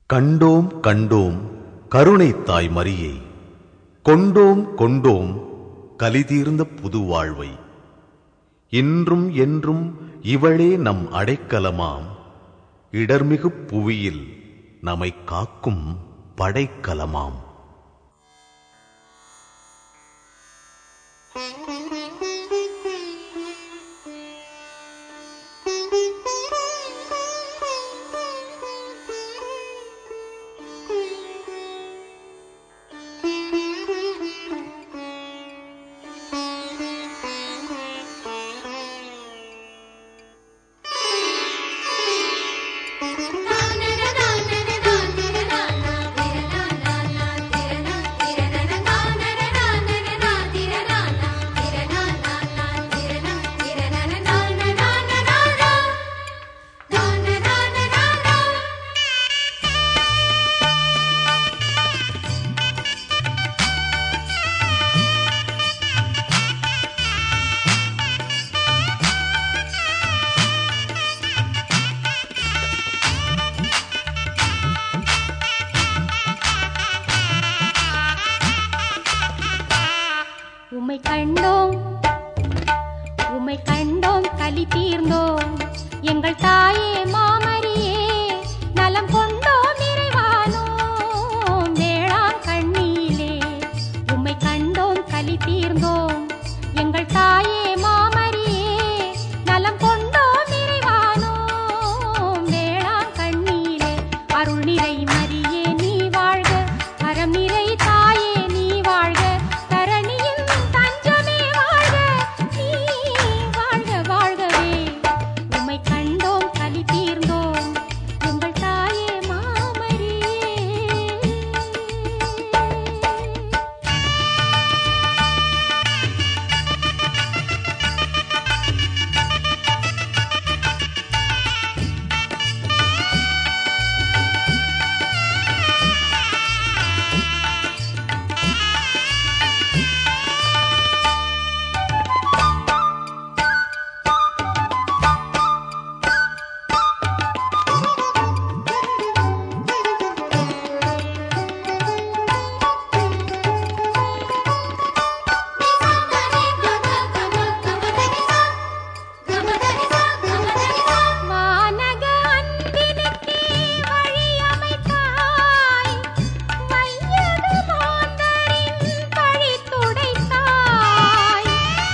கண்டோம் கண்டோம் கருணை தாய் மரியை கொண்டோம் கொண்டோம் கலிதீர்ந்த புது வாழ்வை இன்றும் என்றும் இவளே நம் அடைக்கலமாம் இடர்மிகு புவியில் நம்மை காக்கும் படைக்கலமாம் உம்மை கண்டோம் உம்மை கண்டோம் களி தீர்ந்தோம் எங்கள் தாயே மாமரியே நலம் கொண்டோம் நிறைவானோம் வேளாண் கண்ணியிலே உம்மை கண்டோம் களி தீர்ந்தோம் எங்கள் தாயே மாமரியே நலம் கொண்டோம் நிறைவானோம் வேளாண் கண்ணியிலே அருள் நிறை மரியே நீ வாழ்க அறம் நிறை தாயே நீ வாழ்க தரணியின் தஞ்சமே வாழ்க நீ வாழ்க வாழ்கவே உம்மை கண்டோம் களி தீர்ந்தோம் எங்கள் தாயே மாமரியே வானக அன்பினுக்கே வழியமைத்தாய் வையக மாந்தரின் பழி துடைத்தாய்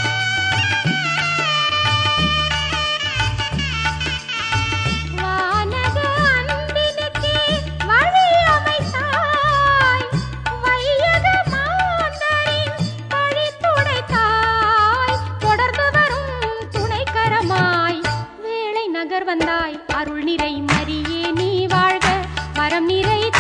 வானக அன்பினுக்கே வழியமைத்தாய் வையக மாந்தரின் பழி துடைத்தாய் தொடர்ந்து வரும் துணைக்கரமாய் வேளை நகர் வந்தாய் அருள் நிறை மரியே நீ வாழ்க வரம் நிறை